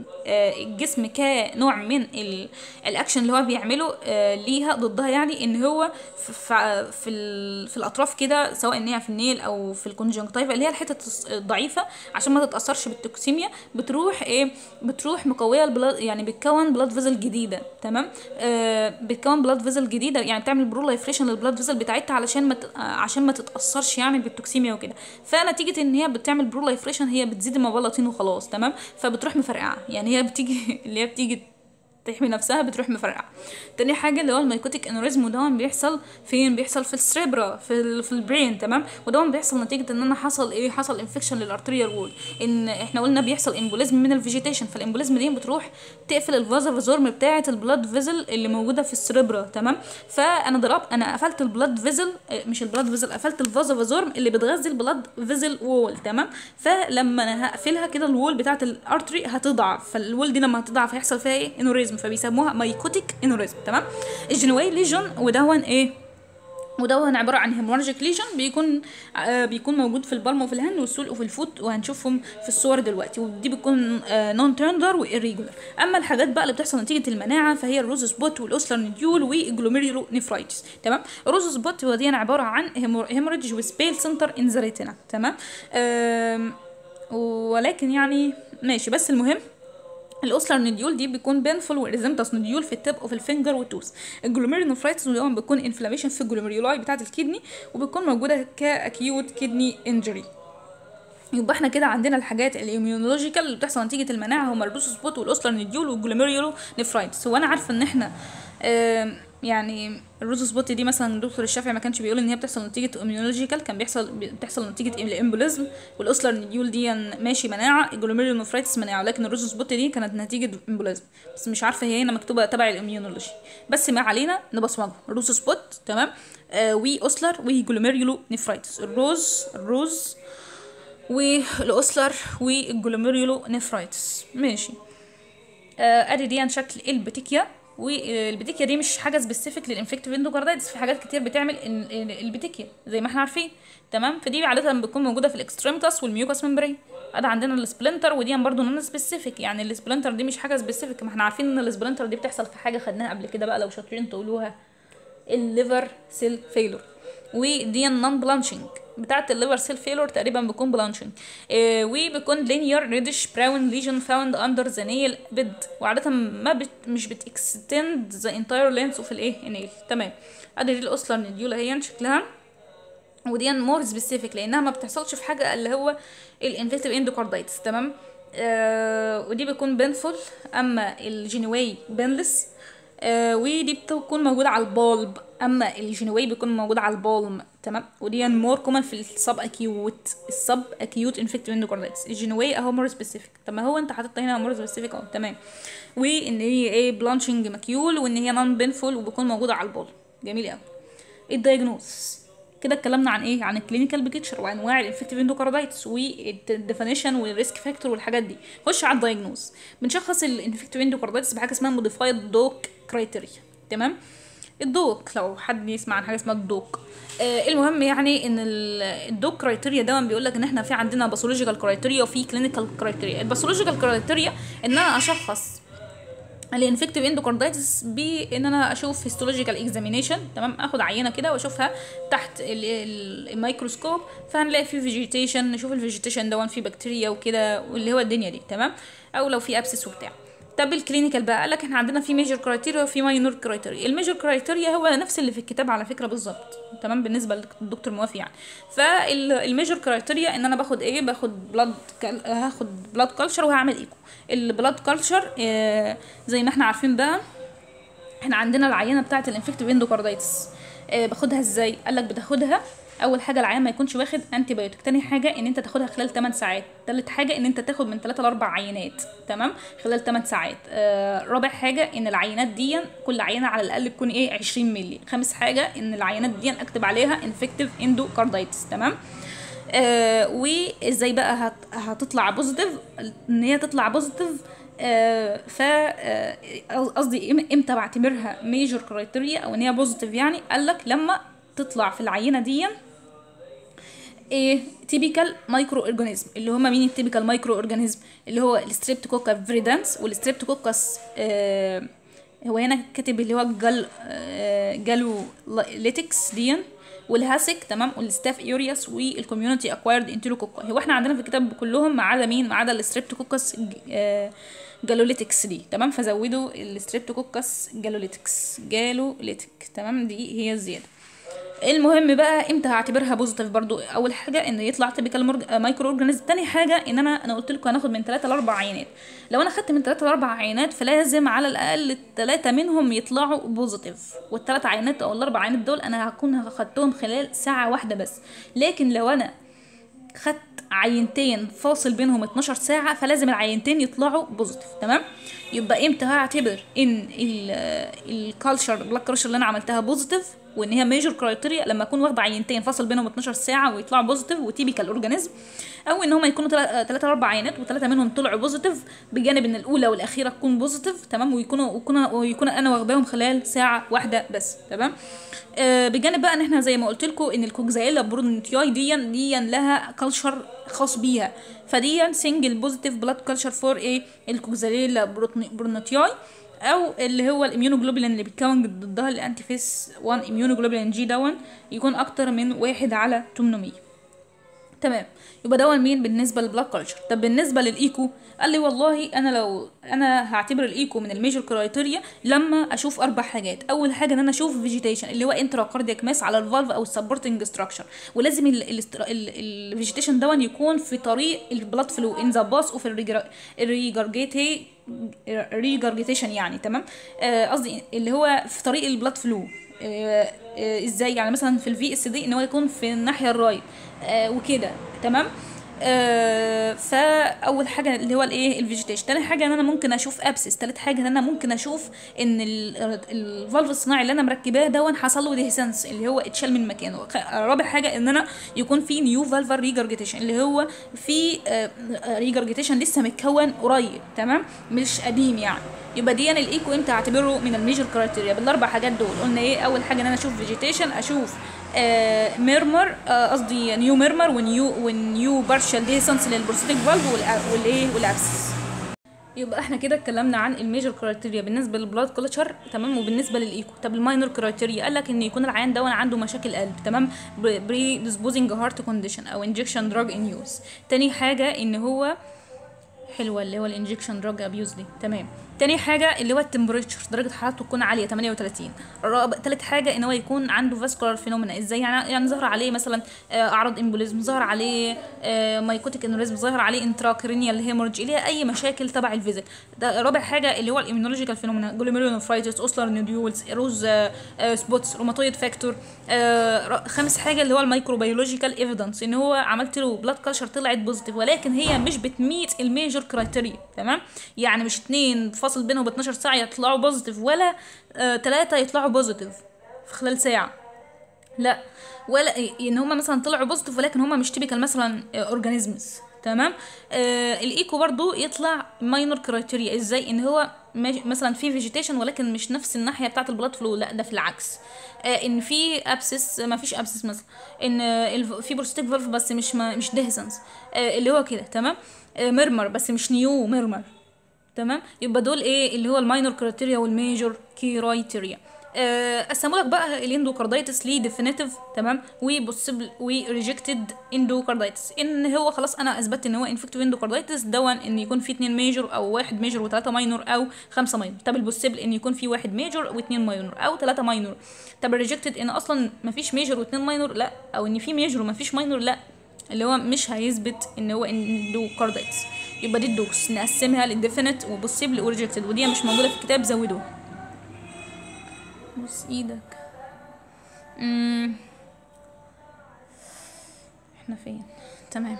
الجسم كنوع من الاكشن اللي هو بيعمله ليها ضدها يعني ان هو في في, في الاطراف كده سواء ان هي في النيل او في الكونجنكتيفا اللي هي الحتت الضعيفه عشان ما تتاثرش بالتوكسيميا بتروح ايه بتروح مقويه البلاد يعني بتكون بلاد فيزل جديده تمام آه بتكون بلاد فيزل جديده يعني بتعمل بروليفريشن للبلاد فيزل بتاعتها علشان ما عشان ما تتاثرش يعني بالتوكسيميا وكده فنتيجه ان هي بتعمل بروليفريشن هي بتزيد المبلطين وخلاص تمام فبتروح مفرقعه يعني هي بتيجي اللي هي بتيجي تحمي نفسها بتروح مفرقعه تاني حاجه اللي هو الميكوتيك انوريزم وده بيحصل فين بيحصل في السريبرا في ال في البرين تمام وده بيحصل نتيجه ان انا حصل ايه حصل انفكشن للارتريال وول ان احنا قلنا بيحصل امبوليزم من الفيجيتيشن فالامبوليزم دي بتروح تقفل الفازا فازورم بتاعه البلاد فيزل اللي موجوده في السريبرا تمام فانا ضربت انا قفلت البلاد فيزل مش البلاد فيزل قفلت الفازا فازورم اللي بتغذي البلاد فيزل وول تمام فلما انا هقفلها كده الوول بتاعه الارتري هتضعف فالوول دي لما هتضعف هيحصل فيها ايه انوريزم فبيسموها مايكوتيك انوريزم تمام الجنواي ليجن ودون ايه ودون عبارة عن هيموراجيك ليجن بيكون آه بيكون موجود في البالم وفي الهند والسول وفي الفوت وهنشوفهم في الصور دلوقتي ودي بتكون آه نون تيرندر وإيريجولار أما الحاجات بقى اللي بتحصل نتيجة المناعة فهي الروز سبوت والأوسلر نديول والجلوميريولو نيفرايتس تمام الروز سبوت هو دي عبارة عن هيموراج وسبيل سنتر ان ذا ريتنا تمام آه ولكن يعني ماشي بس المهم الاوسلر نديول دي بيكون بينفول وريزمتاس نديول في التب وفي الفينجر والتوس الجلوميرونفرايتس اللي بيكون انفلاميشن في الجلوميرولاي بتاعه الكدني وبتكون موجوده كاكيوت كدني انجري يبقى احنا كده عندنا الحاجات الاميونولوجيكال اللي بتحصل نتيجه المناعه هما الروس سبوت والاوسلر نديول والجلوميريولو نفرايتس هو انا عارفه ان احنا آه يعني الروز سبوت دي مثلا الدكتور الشافعي ما كانش بيقول ان هي بتحصل نتيجه اميونولوجيكال كان بيحصل بتحصل نتيجه الامبوليزم والاوسلر نديول دي ماشي مناعه الجلوميرونفرايتس مناعه ولكن الروز سبوت دي كانت نتيجه امبوليزم بس مش عارفه هي هنا مكتوبه تبع الاميونولوجي بس ما علينا نبصمجها الروز سبوت تمام آه واوسلر وجلوميريولو نفرايتس الروز الروز والاوسلر والجلوميريولو نفرايتس ماشي آه ادي دي شكل البتيكيا والبتيكيا دي مش حاجه سبيسيفيك للانفكتيف اندوكاردايتس في حاجات كتير بتعمل البتيكيا زي ما احنا عارفين تمام فدي عاده بتكون موجوده في الاكستريمتاس والميوكاس ممبرين ادي عندنا السبلنتر ودي برضه نون سبيسيفيك يعني السبلنتر دي مش حاجه سبيسيفيك ما احنا عارفين ان السبلنتر دي بتحصل في حاجه خدناها قبل كده بقى لو شاطرين تقولوها الليفر سيل فيلور ودي نون بلانشنج بتاعت الليفر سيل فيلور تقريبا بيكون بلانشنج آه وبيكون لينير ريدش براون ليجن فاوند اندر ذا نيل بيد وعاده ما بت مش بتكستند ذا انتاير لينث اوف الايه النيل تمام ادي دي الاوسلر نديولا هي شكلها ودي مور سبيسيفيك لانها ما بتحصلش في حاجه اللي هو الانفكتيف اندوكاردايتس تمام آه ودي بيكون بينفول اما الجينواي بينلس آه ودي بتكون موجودة على البالب اما الجينواي بيكون موجود على البالم تمام ودي مور كومن في السب اكيوت السب اكيوت انفكتيف اندوكاردايتس الجينواي اهو مور سبيسيفيك طب ما هو انت حاطط هنا مور سبيسيفيك اهو تمام وان هي ايه بلانشنج ماكيول وان هي نون بينفول وبيكون موجودة على البالم جميل قوي الدايجنوز كده اتكلمنا عن ايه عن الكلينيكال بيكتشر وانواع الانفكتيف اندوكاردايتس والديفينيشن والريسك فاكتور والحاجات دي خش على الدايجنوز بنشخص الانفكتيف اندوكاردايتس بحاجه اسمها موديفايد دوك كرايتيريا تمام الدوك لو حد يسمع عن حاجه اسمها الدوك آه المهم يعني ان الدوك كرايتيريا ده بيقول لك ان احنا في عندنا باثولوجيكال كرايتيريا وفي كلينيكال كرايتيريا الباثولوجيكال كرايتيريا ان انا اشخص الانفكتيف اندوكاردايتس بان انا اشوف هيستولوجيكال اكزامينيشن تمام اخد عينه كده واشوفها تحت الميكروسكوب فهنلاقي في فيجيتيشن نشوف الفيجيتيشن ده فيه بكتيريا وكده واللي هو الدنيا دي تمام او لو في ابسس وبتاع طب الكلينيكال بقى قال لك احنا عندنا في ميجر كرايتيريا وفي ماينور كرايتيريا الميجر كرايتيريا هو نفس اللي في الكتاب على فكره بالظبط تمام بالنسبه للدكتور موافي يعني فالميجر كرايتيريا ان انا باخد ايه باخد بلاد كال... هاخد بلاد كلتشر وهعمل ايكو البلاد كلتشر آه زي ما احنا عارفين بقى احنا عندنا العينه بتاعه الانفكتيف اندوكاردايتس آه باخدها ازاي قال لك بتاخدها اول حاجه العيان ما يكونش واخد انتي بايوتيك تاني حاجه ان انت تاخدها خلال 8 ساعات تالت حاجه ان انت تاخد من 3 ل 4 عينات تمام خلال 8 ساعات آه رابع حاجه ان العينات دي كل عينه على الاقل تكون ايه 20 مللي خامس حاجه ان العينات دي اكتب عليها انفكتيف اندوكاردايتس تمام آه وازاي بقى هت... هتطلع بوزيتيف ان هي تطلع بوزيتيف آه ف قصدي آه امتى بعتبرها ميجر كرايتيريا او ان هي بوزيتيف يعني قال لك لما تطلع في العينه دي ايه تيبيكال مايكرو اورجانيزم اللي هما مين التيبيكال مايكرو اورجانيزم اللي هو الستريبتوكوكا فيريدانس والستريبتوكوكس آه هو هنا كاتب اللي هو جال آه جالو ليتكس دي والهاسك تمام والستاف ايورياس والكوميونتي اكوايرد انتيروكوكا هو احنا عندنا في الكتاب كلهم ما عدا مين ما عدا الستريبتوكوكس آه جالوليتكس دي تمام فزودوا الستريبتوكوكس جالوليتكس جالوليتك تمام دي هي الزياده المهم بقى امتى هعتبرها بوزيتيف برضو اول حاجه ان يطلع تيبيكال مرج... مايكرو اورجانيزم تاني حاجه ان انا انا قلت لكم هناخد من 3 ل 4 عينات لو انا خدت من 3 ل 4 عينات فلازم على الاقل ثلاثه منهم يطلعوا بوزيتيف والثلاث عينات او الاربع عينات دول انا هكون خدتهم خلال ساعه واحده بس لكن لو انا خدت عينتين فاصل بينهم 12 ساعة فلازم العينتين يطلعوا بوزيتيف تمام يبقى امتى هعتبر ان الكالتشر بلاك كالتشر اللي انا عملتها بوزيتيف وان هي ميجور كرايتيريا لما اكون واخده عينتين فاصل بينهم 12 ساعه ويطلعوا بوزيتيف وتيبيكال اورجانيزم او ان هم يكونوا ثلاثة اربع عينات وثلاثه منهم طلعوا بوزيتيف بجانب ان الاولى والاخيره تكون بوزيتيف تمام ويكونوا ويكون ويكون انا واخداهم خلال ساعه واحده بس تمام آه بجانب بقى ان احنا زي ما قلت لكم ان الكوكزايلا برونتياي دي دي لها كلتشر خاص بيها فدي سنجل بوزيتيف بلاد كلتشر فور ايه الكوكزايلا برونتياي او اللي هو الاميونوجلوبولين اللي بيتكون ضدها الانتي فيس 1 اميونوجلوبولين جي دون يكون اكتر من واحد على 800 تمام يبقى دون مين بالنسبه للبلاك كلتشر طب بالنسبه للايكو قال لي والله انا لو انا هعتبر الايكو من الميجر كرايتيريا لما اشوف اربع حاجات اول حاجه ان انا اشوف فيجيتيشن اللي هو انترا كاردياك ماس على الفالف او السبورتنج ستراكشر ولازم الفيجيتيشن دون يكون في طريق البلاد فلو ان ذا باس اوف الريجرجيتي ريجرجيتيشن يعني تمام قصدي آه اللي هو في طريق البلاد فلو آه آه ازاي يعني مثلا في الفي اس دي ان هو يكون في الناحيه الرايت آه وكده تمام آه فاول حاجه اللي هو الايه الفيجيتيشن تاني حاجه ان انا ممكن اشوف ابسس تالت حاجه ان انا ممكن اشوف ان الفالف الصناعي اللي انا مركباه دون حصل له ديسنس اللي هو اتشال من مكانه رابع حاجه ان انا يكون في نيو فالفر ريجرجيتيشن اللي هو في آه ريجرجيتيشن لسه متكون قريب تمام مش قديم يعني يبقى دي أنا الايكو امتى اعتبره من الميجر كرايتيريا بالاربع حاجات دول قلنا ايه اول حاجه ان انا اشوف فيجيتيشن اشوف آه ميرمر قصدي آه نيو ميرمر ونيو ونيو بارشال ديسنس للبروستيك فالف والايه والابسس يبقى احنا كده اتكلمنا عن الميجر كرايتيريا بالنسبه للبلاد كلتشر تمام وبالنسبه للايكو طب الماينر كرايتيريا قال لك ان يكون العيان ده عنده مشاكل قلب تمام بري ديسبوزنج هارت كونديشن او انجكشن دراج ان يوز تاني حاجه ان هو حلوه اللي هو الانجكشن دراج ابيوز دي تمام تاني حاجة اللي هو التمبريتشر درجة حرارته تكون عالية 38 الرابع تالت حاجة ان هو يكون عنده فاسكولار فينومينا ازاي يعني يعني ظهر عليه مثلا آه، اعراض امبوليزم ظهر عليه آه، مايكوتيك انوريزم ظهر عليه انتراكرينيال هيمورج اللي هي اي مشاكل تبع الفيزل ده رابع حاجة اللي هو الاميونولوجيكال فينومينا جلوميرولونفرايتس اوسلر نوديولز روز سبوتس روماتويد فاكتور خامس حاجة اللي هو الميكروبيولوجيكال ايفيدنس ان هو عملت له بلاد كلشر طلعت بوزيتيف ولكن هي مش بتميت الميجر كرايتيريا تمام يعني مش اتنين فاصل بينهم ب 12 ساعه يطلعوا بوزيتيف ولا آه تلاتة يطلعوا بوزيتيف في خلال ساعه لا ولا ان هم مثلا طلعوا بوزيتيف ولكن هم مش تيبيكال مثلا اورجانيزمز تمام آه الايكو برضو يطلع ماينور كرايتيريا ازاي ان هو ماش- مثلا في فيجيتيشن ولكن مش نفس الناحيه بتاعه البلاد فلو لا ده في العكس آه ان في ابسس ما فيش ابسس مثلا ان آه الف- في بروستيك فالف بس مش ما مش ديهسنس آه اللي هو كده تمام آه ميرمر بس مش نيو ميرمر تمام يبقى دول ايه اللي هو الماينور كرايتيريا والميجور كرايتيريا قسموا لك بقى الاندوكاردايتس ليه ديفينيتيف تمام وبوسيبل وريجكتد اندوكاردايتس ان هو خلاص انا اثبتت ان هو انفكتيف اندوكاردايتس دون ان يكون في اتنين ميجور او واحد ميجور وثلاثه ماينور او خمسه ماينور طب البوسيبل ان يكون في واحد ميجور واثنين ماينور او ثلاثه ماينور طب الريجكتد ان اصلا مفيش ميجور واثنين ماينور لا او ان في ميجور ومفيش ماينور لا اللي هو مش هيثبت ان هو اندوكاردايتس يبقى دي الدوكس نقسمها للديفينيت وبوسيبل وريجكتد ودي مش موجوده في الكتاب زودوها بص ايدك امم احنا فين تمام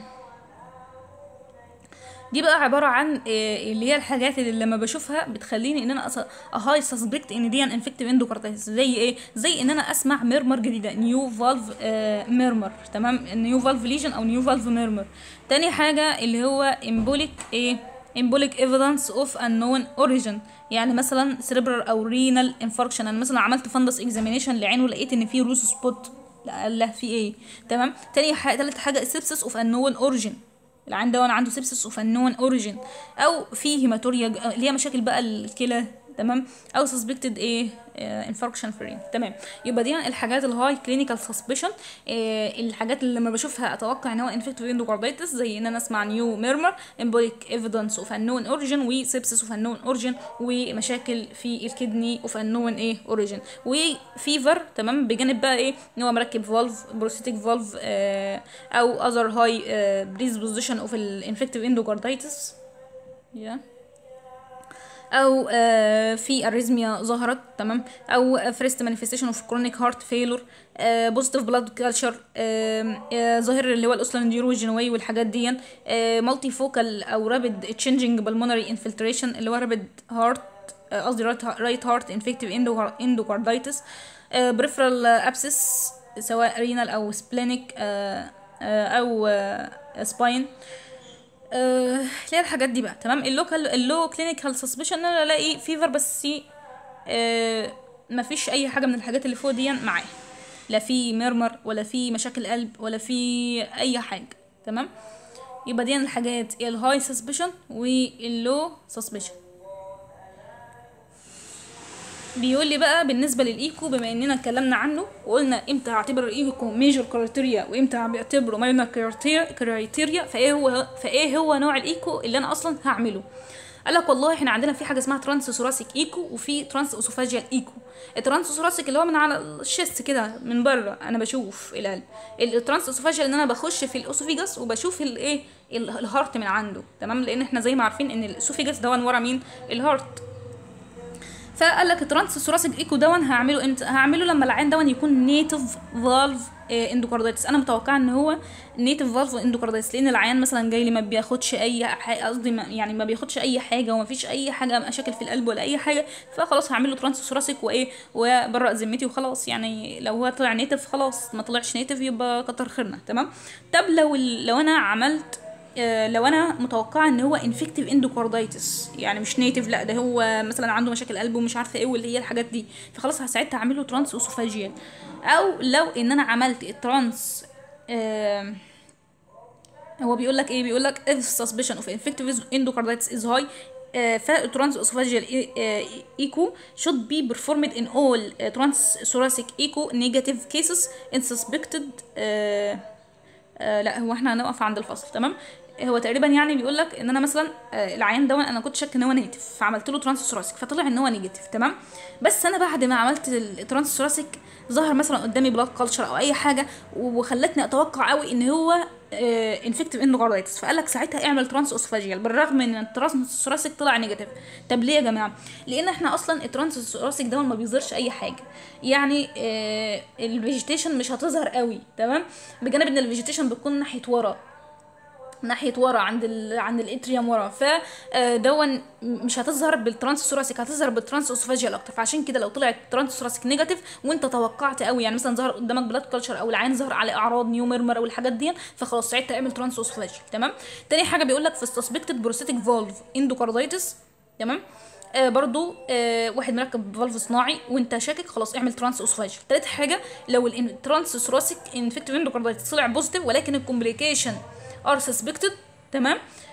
دي بقى عبارة عن إيه اللي هي الحاجات اللي لما بشوفها بتخليني ان انا هاي سسبكت ان دي انفكتيف اندوكاردايتس زي ايه زي ان انا اسمع ميرمر جديدة نيو فالف ميرمر تمام نيو فالف ليجن او نيو فالف ميرمر تاني حاجة اللي هو امبوليك ايه embolic evidence of unknown origin يعني مثلا cerebral او renal infarction انا مثلا عملت فندس examination لعينه لقيت ان فيه روز سبوت لا لا في ايه تمام تاني حاجه تالت حاجه sepsis of unknown origin العين ده وانا عنده سيبسس اوف unknown اوريجين او في هيماتوريا ج- اللي هي مشاكل بقى الكلى تمام او سسبكتد ايه انفاركشن فرين تمام يبقى دي الحاجات الهاي كلينيكال سسبشن الحاجات اللي لما بشوفها اتوقع ان هو انفكتيف اندوكاردايتس زي ان انا اسمع نيو ميرمر امبوليك ايفيدنس اوف unknown اوريجين وسيبسس اوف unknown اوريجين ومشاكل في الكدني اوف unknown ايه اوريجين وفيفر تمام بجانب بقى ايه ان هو مركب فالف بروستيك فالف او اذر هاي بريزبوزيشن اوف الانفكتيف اندوكاردايتس يا او آه في اريزميا ظهرت تمام او فريست مانيفستيشن اوف كرونيك هارت فيلور بوزيتيف بلاد كالتشر ظاهر اللي هو الاوسلنديرو الجنوي والحاجات دي مالتي فوكال او رابيد تشينجينج بالمونري انفلتريشن اللي هو رابيد هارت قصدي رايت هارت انفكتيف اندوكاردايتس بريفرال ابسس سواء رينال او سبلينيك او سباين آه، اللي هي الحاجات دي بقى تمام اللوكال اللو كلينيكال سسبشن ان انا الاقي فيفر بس آه مفيش اي حاجه من الحاجات اللي فوق دي معاه لا في ميرمر ولا في مشاكل قلب ولا في اي حاجه تمام يبقى دي الحاجات الهاي سسبشن واللو سسبشن بيقول لي بقى بالنسبه للايكو بما اننا اتكلمنا عنه وقلنا امتى اعتبر الايكو ميجر كرايتيريا وامتى بعتبره ماينر كرايتيريا فايه هو فايه هو نوع الايكو اللي انا اصلا هعمله قال لك والله احنا عندنا في حاجه اسمها ترانس ثوراسيك ايكو وفي ترانس اسوفاجيال ايكو الترانس ثوراسيك اللي هو من على الشيست كده من بره انا بشوف القلب الترانس اسوفاجيال ان انا بخش في الاسوفيجاس وبشوف الايه ال- الهارت من عنده تمام لان احنا زي ما عارفين ان الاسوفيجاس ده ورا مين الهارت فقال لك الترانس ثوراسيك ايكو دون هعمله امتى هعمله لما العين دون يكون نيتيف فالف اندوكاردايتس انا متوقعه ان هو نيتيف فالف اندوكاردايتس لان العيان مثلا جاي لي ما بياخدش اي حاجه قصدي ما- يعني ما بياخدش اي حاجه وما فيش اي حاجه مشاكل في القلب ولا اي حاجه فخلاص هعمل له ترانس ثوراسيك وايه وبرأ ذمتي وخلاص يعني لو هو طلع نيتيف خلاص ما طلعش نيتيف يبقى كتر خيرنا تمام طب لو ال- لو انا عملت آه، لو انا متوقعه ان هو انفكتيف اندوكاردايتس يعني مش نيتيف لا ده هو مثلا عنده مشاكل قلب ومش عارفه ايه واللي هي الحاجات دي فخلاص ساعتها هعمل له ترانس اسوفاجيال او لو ان انا عملت الترانس آه هو بيقول لك ايه بيقول لك if suspicion of infective endocarditis is high فالترانس اسوفاجيال ايكو should be performed in all uh, transthoracic echo negative cases in suspected آه آه لا هو احنا هنقف عند الفصل تمام هو تقريبا يعني بيقول لك ان انا مثلا آه العيان ده انا كنت شاك ان هو نيجاتيف فعملت له ترانس ثوراسيك فطلع ان هو نيجاتيف تمام بس انا بعد ما عملت الترانس ثوراسيك ظهر مثلا قدامي بلاد كلتشر او اي حاجه وخلتني اتوقع قوي ان هو انفكتيف اندوكاردايتس فقال لك ساعتها اعمل ترانس اسوفاجيال بالرغم ان الترانس ثوراسيك طلع نيجاتيف طب ليه يا جماعه لان احنا اصلا الترانس ثوراسيك ده ما بيظهرش اي حاجه يعني آه الفيجيتيشن مش هتظهر قوي تمام بجانب ان الفيجيتيشن بتكون ناحيه ورا ناحيه ورا عند ال... عند الاتريوم ورا فدون مش هتظهر بالترانس ثوراسيك هتظهر بالترانس اسوفاجيال اكتر فعشان كده لو طلعت ترانس ثوراسيك نيجاتيف وانت توقعت قوي يعني مثلا ظهر قدامك بلاد كلتشر او العين ظهر على اعراض نيو ميرمر او الحاجات دي فخلاص ساعتها اعمل ترانس اسوفاجيال تمام تاني حاجه بيقول لك في السسبكتد بروستاتيك فالف اندوكاردايتس تمام آه برضو آه واحد مركب فالف صناعي وانت شاكك خلاص اعمل ترانس اسوفاجيال تالت حاجه لو الترانس ثوراسيك انفكتيف اندوكاردايتس طلع بوزيتيف ولكن الكومبليكيشن ار سسبكتد تمام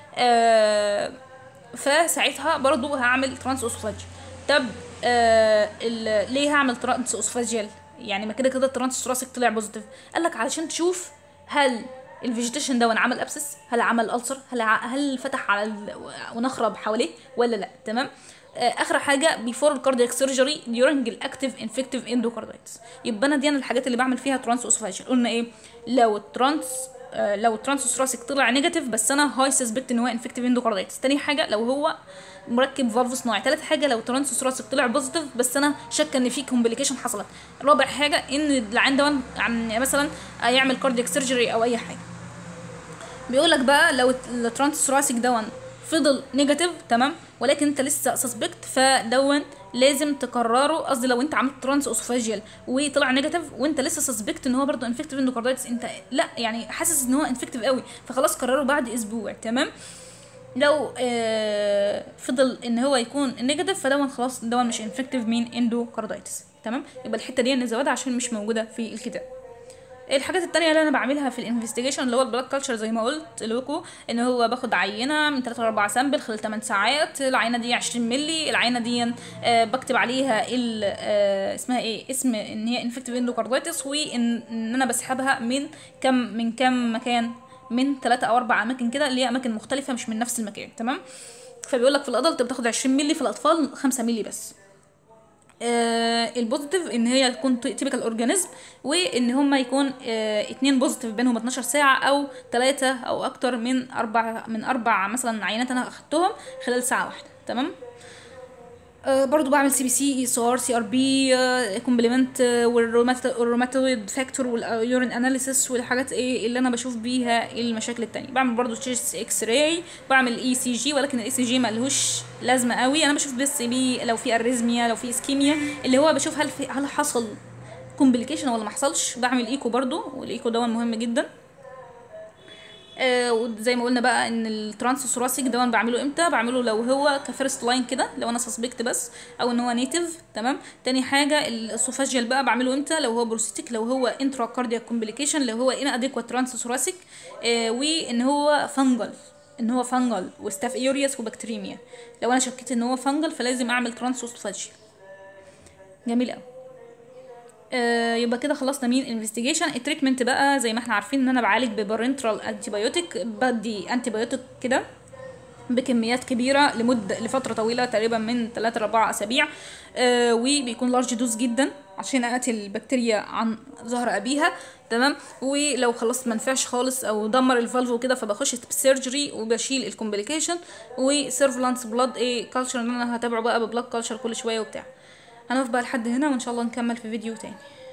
آه فساعتها برضو هعمل ترانس اسوفاجيال طب آه ليه هعمل ترانس اسوفاجيال يعني ما كده كده الترانس ثوراسيك طلع بوزيتيف قال لك علشان تشوف هل الفيجيتيشن ده عمل ابسس هل عمل السر هل ع... هل فتح على ال... ونخرب حواليه ولا لا تمام آه اخر حاجه بيفور الكاردياك سيرجري ديورنج الاكتيف انفكتيف اندوكاردايتس يبقى انا دي أنا الحاجات اللي بعمل فيها ترانس اسوفاجيال قلنا ايه لو الترانس آه لو الترانس ثوراسيك طلع نيجاتيف بس انا هاي سسبكت ان هو انفكتيف اندوكاردايتس تاني حاجه لو هو مركب فالف صناعي تالت حاجه لو ترانس ثوراسيك طلع بوزيتيف بس انا شاكه ان في كومبليكيشن حصلت رابع حاجه ان العين ده مثلا يعمل كاردياك سيرجري او اي حاجه بيقول لك بقى لو الترانس ثوراسيك دون فضل نيجاتيف تمام ولكن انت لسه سسبكت فدون لازم تكرره قصدي لو انت عملت ترانس اسوفاجيال وطلع نيجاتيف وانت لسه سسبكت ان هو برضه انفكتيف اندوكاردايتس انت لا يعني حاسس ان هو انفكتيف قوي فخلاص كرره بعد اسبوع تمام لو آه فضل ان هو يكون نيجاتيف فدون خلاص دون مش انفكتيف مين اندوكاردايتس تمام يبقى الحته دي نزودها عشان مش موجوده في الكتاب الحاجات التانية اللي انا بعملها في الانفستيجيشن اللي هو البلاد كلتشر زي ما قلت لكم ان هو باخد عينه من 3 ل 4 سامبل خلال 8 ساعات العينه دي 20 مللي العينه دي آه بكتب عليها ال آه اسمها ايه اسم ان هي انفكتيف اندوكاردايتس وان ان انا بسحبها من كم من كم مكان من 3 او 4 اماكن كده اللي هي اماكن مختلفه مش من نفس المكان تمام فبيقول لك في الادلت بتاخد 20 مللي في الاطفال 5 مللي بس آه البوزيتيف ان هي تكون تيبيكال اورجانيزم وان هما يكون آه اتنين بوزيتيف بينهم 12 ساعه او ثلاثة او اكتر من اربع من اربع مثلا عينات انا اخدتهم خلال ساعه واحده تمام آه برضو بعمل سي بي سي اي اس ار سي ار بي كومبلمنت والروماتويد فاكتور واليورين اناليسيس والحاجات ايه اللي انا بشوف بيها المشاكل التانية بعمل برضو تشيست اكس راي بعمل اي سي جي ولكن الاي سي جي ملهوش لازمه قوي انا بشوف بس بي لو في اريزميا لو في اسكيميا اللي هو بشوف هل في هل حصل كومبليكيشن ولا ما حصلش بعمل ايكو برضو والايكو ده مهم جدا آه وزي ما قلنا بقى ان الترانس ثوراسيك ده بعمله امتى بعمله لو هو كفيرست لاين كده لو انا سسبكت بس او ان هو نيتيف تمام تاني حاجه الاسوفاجيال بقى بعمله امتى لو هو بروستيك لو هو انترا كاردياك كومبليكيشن لو هو ان اديكوات ترانس ثوراسيك آه وان هو فانجل ان هو فانجل وستاف ايوريوس وبكتيريميا لو انا شكيت ان هو فانجل فلازم اعمل ترانس اسوفاجيال جميل قوي آه يبقى كده خلصنا مين انفستيجيشن التريتمنت بقى زي ما احنا عارفين ان انا بعالج ببارنترال انتيبيوتيك بدي انتيبيوتيك كده بكميات كبيره لمده لفتره طويله تقريبا من 3 ل 4 اسابيع آه وبيكون لارج دوز جدا عشان اقتل البكتيريا عن ظهر ابيها تمام ولو خلصت منفعش خالص او دمر الفالف وكده فبخش سيرجري وبشيل الكومبليكيشن وسيرفلانس بلاد ايه كلتشر ان انا هتابعه بقى ببلاد كلتشر كل شويه وبتاع هنقف بقى لحد هنا وان شاء الله نكمل في فيديو تاني